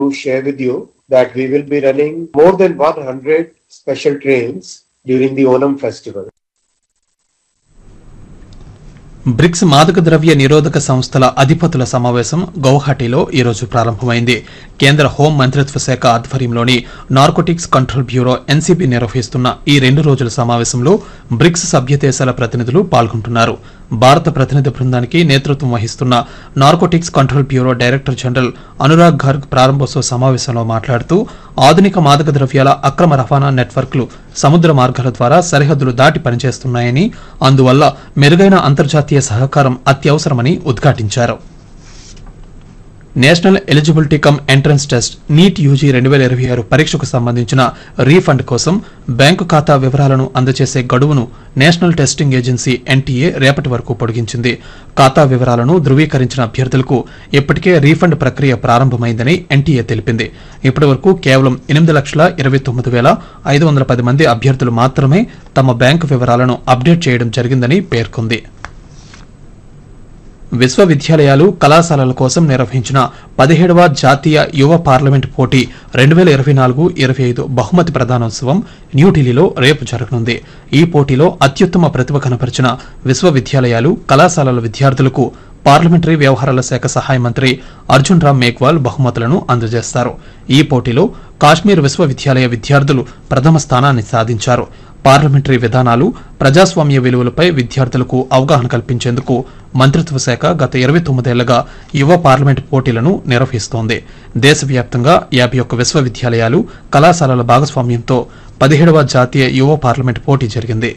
to share with you that we will be running more than 100 special trains during the Onam festival. BRICS మాదక ద్రవ్య నిరోధక సంస్థల అధిపతుల సమావేశం గౌహాటీలో ఈరోజు ప్రారంభమైంది కేంద్ర హోం మంత్రిత్వ శాఖ ఆధ్వర్యంలోని నార్కోటిక్స్ కంట్రోల్ బ్యూరో ఎన్సీబీ నిర్వహిస్తున్న ఈ రెండు రోజుల సమావేశంలో బ్రిక్స్ సభ్య దేశాల ప్రతినిధులు పాల్గొంటున్నారు భారత ప్రతినిధి బృందానికి నేతృత్వం వహిస్తున్న narcotics control bureau director general Anurag Garg ప్రారంభోత్సవ సమావేశంలో మాట్లాడుతూ ఆధునిక మాదక ద్రవ్యాల అక్రమ రవాణా నెట్వర్క్లు సముద్ర మార్గాల ద్వారా సరిహద్దులు దాటి పనిచేస్తున్నాయని అందువల్ల మెరుగైన అంతర్జాతీయ సహకారం అత్యవసరమని ఉద్ఘాటించారు national eligibility cum entrance test NEET UG రెండు వేల ఇరవై ఆరు పరీక్షకు సంబంధించిన రీఫండ్ కోసం బ్యాంకు ఖాతా వివరాలను అందజేసే గడువును నేషనల్ టెస్టింగ్ ఏజెన్సీ ఎన్టీఏ రేపటి వరకు పొడిగించింది ఖాతా వివరాలను ధృవీకరించిన అభ్యర్థులకు ఇప్పటికే రీఫండ్ ప్రక్రియ ప్రారంభమైందని ఎన్టీఏ తెలిపింది ఇప్పటి వరకు కేవలం ఎనిమిది లక్షల ఇరవై తొమ్మిది వేల ఐదు వందల పది మంది అభ్యర్థులు మాత్రమే తమ బ్యాంకు వివరాలను అప్డేట్ చేయడం జరిగిందని పేర్కొంది విశ్వవిద్యాలయాలు కళాశాలల కోసం నిర్వహించిన పదిహేడవ జాతీయ యువ పార్లమెంట్ పోటీ రెండు వేల ఇరవై నాలుగు ఇరవై ఐదు బహుమతి ప్రదానోత్సవం న్యూఢిల్లీలో రేపు జరగనుంది ఈ పోటీలో అత్యుత్తమ ప్రతిభ కనపరిచిన విశ్వవిద్యాలయాలు కళాశాలల విద్యార్థులకు పార్లమెంటరీ వ్యవహారాల శాఖ సహాయ మంత్రి అర్జున్ రామ్ మేఘ్వాల్ బహుమతులను అందజేస్తారు ఈ పోటీలో కాశ్మీర్ విశ్వవిద్యాలయ విద్యార్థులు ప్రథమ స్థానాన్ని సాధించారు పార్లమెంటరీ విధానాలు ప్రజాస్వామ్య విలువలపై విద్యార్థులకు అవగాహన కల్పించేందుకు మంత్రిత్వ శాఖ గత ఇరవై తొమ్మిదేళ్లుగా యువ పార్లమెంట్ పోటీలను నిర్వహిస్తోంది దేశవ్యాప్తంగా యాభై ఒక్క విశ్వవిద్యాలయాలు కళాశాలల భాగస్వామ్యంతో పదిహేడవ జాతీయ యువ పార్లమెంట్ పోటీ జరిగింది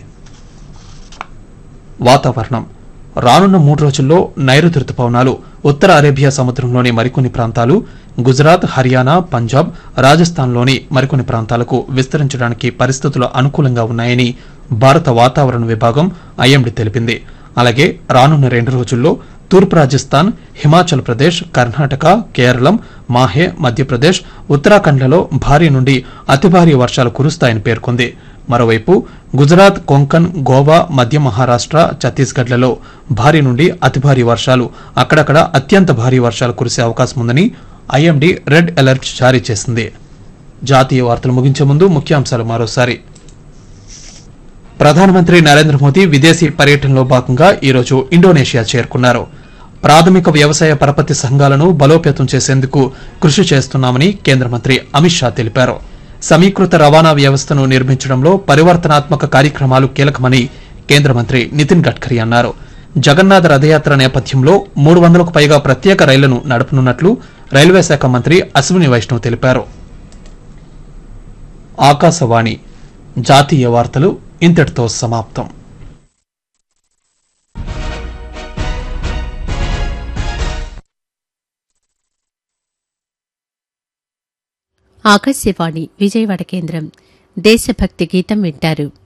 వాతావరణం రానున్న మూడు రోజుల్లో నైరుతి రుతుపవనాలు ఉత్తర అరేబియా సముద్రంలోని మరికొన్ని ప్రాంతాలు గుజరాత్ హర్యానా పంజాబ్ రాజస్థాన్లోని మరికొన్ని ప్రాంతాలకు విస్తరించడానికి పరిస్థితులు అనుకూలంగా ఉన్నాయని భారత వాతావరణ విభాగం ఐఎండీ తెలిపింది అలాగే రానున్న రెండు రోజుల్లో తూర్పు రాజస్థాన్ హిమాచల్ ప్రదేశ్ కర్ణాటక కేరళం మాహే మధ్యప్రదేశ్ ఉత్తరాఖండ్లలో భారీ నుండి అతి భారీ వర్షాలు కురుస్తాయని పేర్కొంది మరోవైపు గుజరాత్ కొంకన్ గోవా మధ్య మహారాష్ట్ర ఛత్తీస్గఢ్లలో భారీ నుండి అతి భారీ వర్షాలు అక్కడక్కడ అత్యంత భారీ వర్షాలు కురిసే అవకాశం ఉందని ఐఎండీ రెడ్ అలర్ట్ జారీ చేసింది జాతీయ వార్తలు ముగించే ముందు ముఖ్యాంశాలు మరోసారి ప్రధానమంత్రి నరేంద్ర మోదీ విదేశీ పర్యటనలో భాగంగా ఈరోజు ఇండోనేషియా చేరుకున్నారు ప్రాథమిక వ్యవసాయ పరపతి సంఘాలను బలోపేతం చేసేందుకు కృషి చేస్తున్నామని కేంద్ర మంత్రి అమిత్ షా తెలిపారు సమీకృత రవాణా వ్యవస్థను నిర్మించడంలో పరివర్తనాత్మక కార్యక్రమాలు కీలకమని కేంద్ర మంత్రి నితిన్ గడ్కరీ అన్నారు జగన్నాథ రథయాత్ర నేపథ్యంలో మూడు వందలకు పైగా ప్రత్యేక రైళ్లను నడపనున్నట్లు రైల్వే శాఖ మంత్రి అశ్విని వైష్ణవ్ తెలిపారు ఆకాశవాణి జాతీయ వార్తలు ఇంతటితో సమాప్తం ఆకాశవాణి విజయవాడ కేంద్రం దేశభక్తి గీతం వింటారు